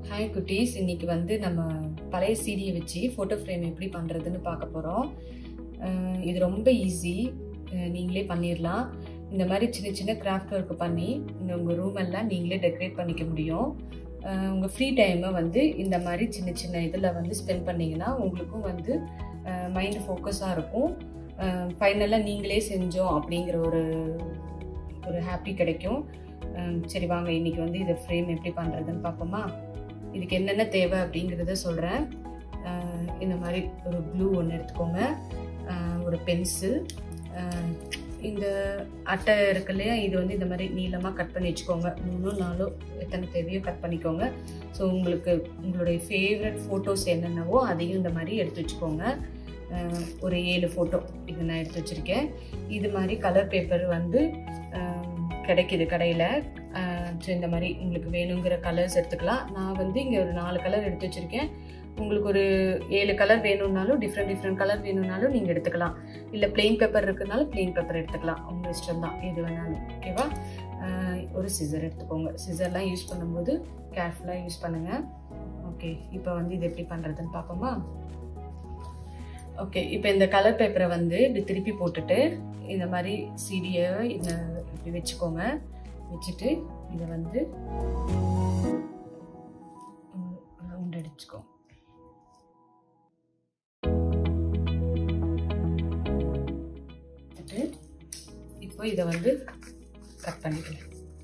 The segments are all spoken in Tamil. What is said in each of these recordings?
ஹாய் குட்டீஸ் இன்னைக்கு வந்து நம்ம பழைய சீடியை வச்சு ஃபோட்டோ ஃப்ரேம் எப்படி பண்ணுறதுன்னு பார்க்க போகிறோம் இது ரொம்ப ஈஸி நீங்களே பண்ணிடலாம் இந்த மாதிரி சின்ன சின்ன கிராஃப்ட் ஒர்க் பண்ணி இந்த உங்கள் ரூம் எல்லாம் நீங்களே டெக்கரேட் பண்ணிக்க முடியும் உங்கள் ஃப்ரீ டைமை வந்து இந்த மாதிரி சின்ன சின்ன இதில் வந்து ஸ்பெண்ட் பண்ணிங்கன்னா உங்களுக்கும் வந்து மைண்டு ஃபோக்கஸாக இருக்கும் ஃபைனலாக நீங்களே செஞ்சோம் அப்படிங்கிற ஒரு ஒரு ஹாப்பி கிடைக்கும் சரி வாங்க இன்னைக்கு வந்து இதை ஃப்ரேம் எப்படி பண்ணுறதுன்னு பார்ப்போமா இதுக்கு என்னென்ன தேவை அப்படிங்கிறத சொல்கிறேன் இந்த மாதிரி ஒரு க்ளூ ஒன்று எடுத்துக்கோங்க ஒரு பென்சில் இந்த அட்டை இருக்கு இல்லையா இது வந்து இந்த மாதிரி நீளமாக கட் பண்ணி வச்சுக்கோங்க மூணு நாலோ எத்தனை தேவையோ கட் பண்ணிக்கோங்க ஸோ உங்களுக்கு உங்களுடைய ஃபேவரட் ஃபோட்டோஸ் என்னென்னவோ அதையும் இந்த மாதிரி எடுத்து வச்சுக்கோங்க ஒரு ஏழு ஃபோட்டோ இது நான் எடுத்து வச்சுருக்கேன் இது மாதிரி கலர் பேப்பர் வந்து கிடைக்கிது கடையில் ஸோ இந்த மாதிரி உங்களுக்கு வேணுங்கிற கலர்ஸ் எடுத்துக்கலாம் நான் வந்து இங்கே ஒரு நாலு கலர் எடுத்து வச்சுருக்கேன் உங்களுக்கு ஒரு ஏழு கலர் வேணும்னாலும் டிஃப்ரெண்ட் டிஃப்ரெண்ட் கலர் வேணும்னாலும் நீங்கள் எடுத்துக்கலாம் இல்லை பிளெயின் பேப்பர் இருக்குனாலும் பிளெயின் பேப்பர் எடுத்துக்கலாம் உங்கள் இஷ்டம் தான் எது வேணாலும் ஓகேவா ஒரு சிசர் எடுத்துக்கோங்க சிசர்லாம் யூஸ் பண்ணும்போது கேர்ஃபுல்லாக யூஸ் பண்ணுங்கள் ஓகே இப்போ வந்து இது எப்படி பண்ணுறதுன்னு பார்ப்போமா ஓகே இப்போ இந்த கலர் பேப்பரை வந்து இப்படி திருப்பி போட்டுட்டு இந்த மாதிரி சீடியை இந்த இப்படி வச்சுக்கோங்க வச்சுட்டு இதை வந்து ரவுண்ட் அடிச்சுக்கோ இப்போ இதை வந்து கட் பண்ணிக்கலாம்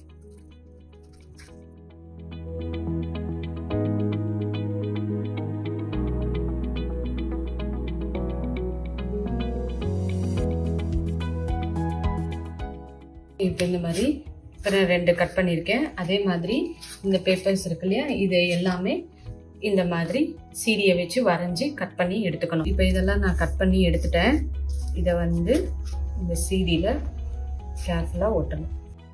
இப்போ இந்த மாதிரி இப்போ ரெண்டு கட் பண்ணியிருக்கேன் அதே மாதிரி இந்த பேப்பர்ஸ் இருக்கு இல்லையா இது எல்லாமே இந்த மாதிரி சீடியை வச்சு வரைஞ்சி கட் பண்ணி எடுத்துக்கணும் இப்போ இதெல்லாம் நான் கட் பண்ணி எடுத்துட்டேன் இதை வந்து இந்த சீடியில் கேர்ஃபுல்லாக ஒட்டணும்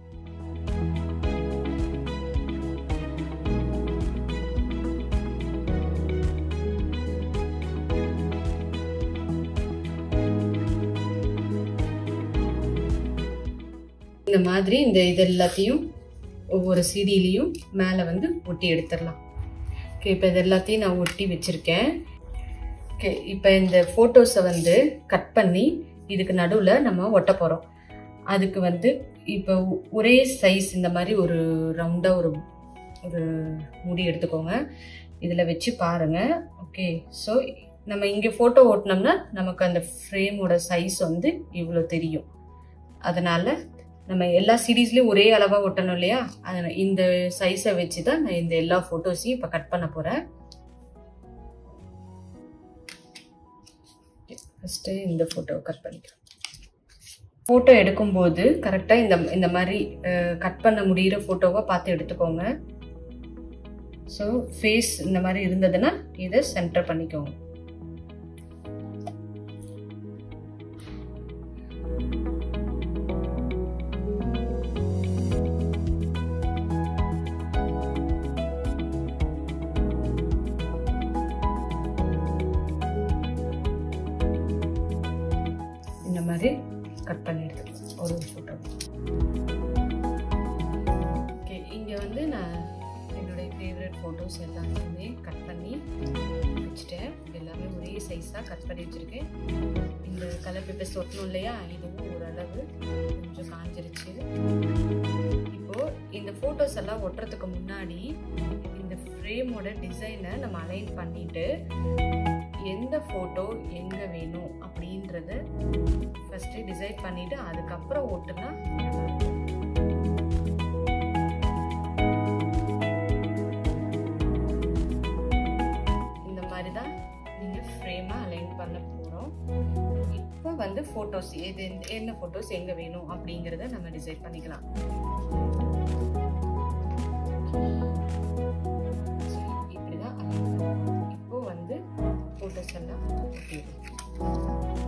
இந்த மாதிரி இந்த இது எல்லாத்தையும் ஒவ்வொரு சீடியிலையும் மேலே வந்து ஒட்டி எடுத்துடலாம் ஓகே இப்போ இது எல்லாத்தையும் நான் ஒட்டி வச்சுருக்கேன் ஓகே இப்போ இந்த ஃபோட்டோஸை வந்து கட் பண்ணி இதுக்கு நடுவில் நம்ம ஒட்ட போகிறோம் அதுக்கு வந்து இப்போ ஒரே சைஸ் இந்த மாதிரி ஒரு ரவுண்டாக ஒரு ஒரு முடி எடுத்துக்கோங்க இதில் வச்சு பாருங்கள் ஓகே ஸோ நம்ம இங்கே ஃபோட்டோ ஓட்டினோம்னா நமக்கு அந்த ஃப்ரேமோட சைஸ் வந்து இவ்வளோ தெரியும் அதனால் நம்ம எல்லா சீரீஸ்லேயும் ஒரே அளவாக ஒட்டணும் இல்லையா அதனால் இந்த சைஸை வச்சு தான் நான் இந்த எல்லா ஃபோட்டோஸையும் இப்போ கட் பண்ண போகிறேன் ஃபஸ்ட்டு இந்த ஃபோட்டோவை கட் பண்ணிக்கிறேன் ஃபோட்டோ எடுக்கும்போது கரெக்டாக இந்த இந்த மாதிரி கட் பண்ண முடிகிற ஃபோட்டோவை பார்த்து எடுத்துக்கோங்க ஸோ ஃபேஸ் இந்த மாதிரி இருந்ததுன்னா இதை சென்டர் பண்ணிக்கோங்க இந்த மாதிரி கட் பண்ணி எடுத்துக்கலாம் ஒரு ஃபோட்டோ ஓகே இங்கே வந்து நான் என்னுடைய ஃபேவரட் ஃபோட்டோஸ் எல்லாத்தையுமே கட் பண்ணி வச்சுட்டேன் எல்லாமே ஒரே சைஸாக கட் பண்ணி வச்சுருக்கேன் இந்த கலர் பேப்பர்ஸ் ஒட்டணும் இல்லையா இதுவும் ஓரளவு கொஞ்சம் காஞ்சிருச்சு இப்போது இந்த ஃபோட்டோஸ் எல்லாம் ஒட்டுறதுக்கு முன்னாடி இந்த ஃப்ரேமோட டிசைனை நம்ம அலைன் பண்ணிவிட்டு எந்த ஃபோட்டோ எங்கே வேணும் அப்படின்றத ஃபஸ்ட்டு டிசைட் பண்ணிவிட்டு அதுக்கப்புறம் ஓட்டுனா இந்த மாதிரி தான் நீங்கள் ஃப்ரேமாக அலைன் பண்ண போகிறோம் இப்போ வந்து ஃபோட்டோஸ் எது என்ன ஃபோட்டோஸ் எங்கே வேணும் அப்படிங்கிறத நம்ம டிசைட் பண்ணிக்கலாம் இப்படி தான் இப்போ வந்து ஃபோட்டோஸ் எல்லாம் ஒட்டிடும்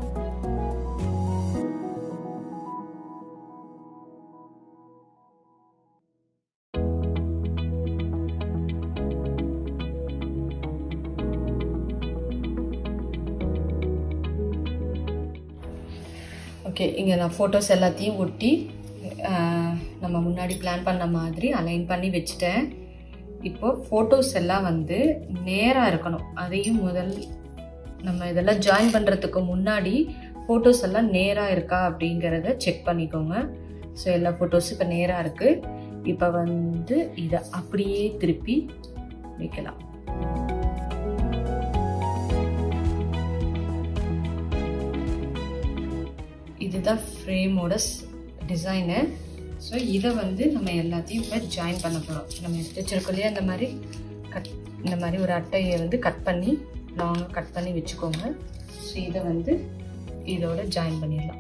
ஓகே இங்கே நான் ஃபோட்டோஸ் எல்லாத்தையும் ஒட்டி நம்ம முன்னாடி பிளான் பண்ண மாதிரி அலைன் பண்ணி வச்சுட்டேன் இப்போ ஃபோட்டோஸ் எல்லாம் வந்து நேராக இருக்கணும் அதையும் முதல் நம்ம இதெல்லாம் ஜாயின் பண்ணுறதுக்கு முன்னாடி ஃபோட்டோஸ் எல்லாம் நேராக இருக்கா அப்படிங்கிறத செக் பண்ணிக்கோங்க ஸோ எல்லா ஃபோட்டோஸும் இப்போ நேராக இருக்குது இப்போ வந்து இதை அப்படியே திருப்பி வைக்கலாம் இதுதான் ஃப்ரேமோட டிசைனு ஸோ இதை வந்து நம்ம எல்லாத்தையும் இப்போ ஜாயின் பண்ண போகிறோம் நம்ம எடுத்து வச்சிருக்கோம் இல்லையா இந்த மாதிரி கட் இந்த மாதிரி ஒரு அட்டையை வந்து கட் பண்ணி லாங்காக கட் பண்ணி வச்சுக்கோங்க ஸோ இதை வந்து இதோட ஜாயின் பண்ணிடலாம்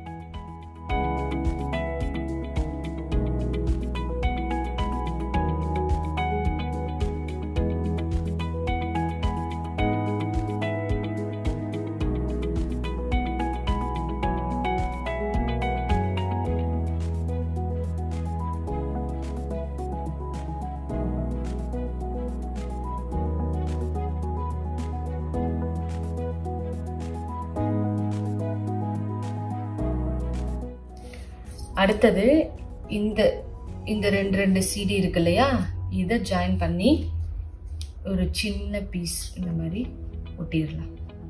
அடுத்தது இந்த இந்த ரெண்டு ரெண்டு சிடி இருக்கு இல்லையா இதை ஜாயின் பண்ணி ஒரு சின்ன பீஸ் இந்த மாதிரி ஒட்டிடலாம்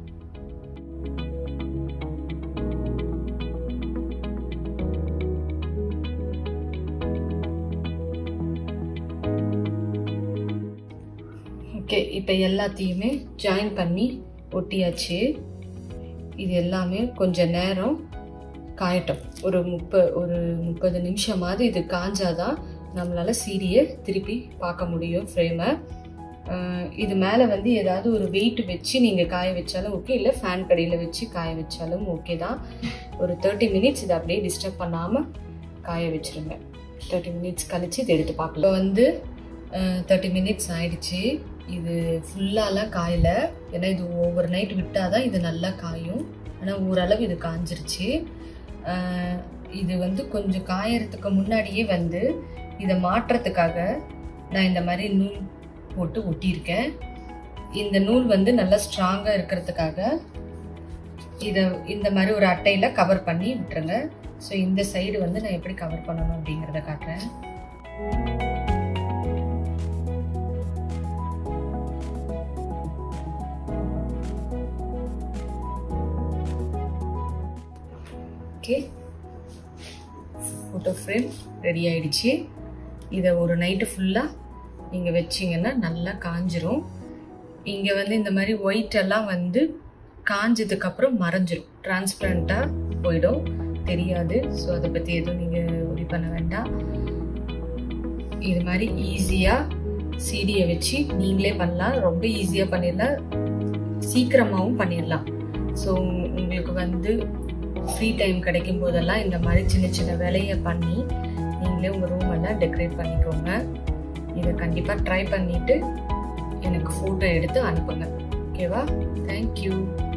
ஓகே இப்போ எல்லாத்தையுமே ஜாயின் பண்ணி ஒட்டியாச்சு இது எல்லாமே கொஞ்ச நேரம் காயட்டும் ஒரு முப்ப ஒரு முப்பது நிமிஷமாவது இது காஞ்சாதான் நம்மளால சீடியை திருப்பி பார்க்க முடியும் ஃப்ரேமை இது மேலே வந்து ஏதாவது ஒரு வெயிட் வச்சு நீங்கள் காய வச்சாலும் ஓகே இல்லை ஃபேன் கடையில் வச்சு காய வச்சாலும் ஓகே தான் ஒரு தேர்ட்டி மினிட்ஸ் இதை அப்படியே டிஸ்டர்ப் பண்ணாமல் காய வச்சுருங்க தேர்ட்டி மினிட்ஸ் கழித்து இதை எடுத்து பார்க்கலாம் வந்து தேர்ட்டி மினிட்ஸ் ஆயிடுச்சு இது ஃபுல்லாலாம் காயல ஏன்னா இது ஓவர் நைட் விட்டால் தான் இது நல்லா காயும் ஆனால் ஓரளவு இது காஞ்சிருச்சு இது வந்து கொஞ்சம் காயறதுக்கு முன்னாடியே வந்து இதை மாற்றுறதுக்காக நான் இந்த மாதிரி நூல் போட்டு ஒட்டியிருக்கேன் இந்த நூல் வந்து நல்லா ஸ்ட்ராங்காக இருக்கிறதுக்காக இதை இந்த மாதிரி ஒரு அட்டையில் கவர் பண்ணி விட்டுருங்க ஸோ இந்த சைடு வந்து நான் எப்படி கவர் பண்ணணும் அப்படிங்கிறத காட்டுறேன் ஓகே ஃபோட்டோ ஃப்ரேம் ரெடி ஆயிடுச்சு இதை ஒரு நைட்டு ஃபுல்லாக நீங்கள் வச்சிங்கன்னா நல்லா காஞ்சிரும் இங்கே வந்து இந்த மாதிரி ஒயிட் எல்லாம் வந்து காஞ்சதுக்கப்புறம் மறைஞ்சிரும் டிரான்ஸ்பரண்ட்டாக போயிடும் தெரியாது ஸோ அதை பற்றி எதுவும் நீங்கள் ஒரி பண்ண வேண்டாம் இது மாதிரி ஈஸியாக சீடியை வச்சு நீங்களே பண்ணலாம் ரொம்ப ஈஸியாக பண்ணிடலாம் சீக்கிரமாகவும் பண்ணிடலாம் ஸோ உங்களுக்கு வந்து ஃப்ரீ டைம் கிடைக்கும் போதெல்லாம் இந்த மாதிரி சின்ன சின்ன வேலையை பண்ணி நீங்களே உங்கள் ரூம் எல்லாம் டெக்கரேட் பண்ணிக்கோங்க இதை கண்டிப்பாக ட்ரை பண்ணிவிட்டு எனக்கு ஃபோட்டோ எடுத்து அனுப்புங்க ஓகேவா தேங்க்யூ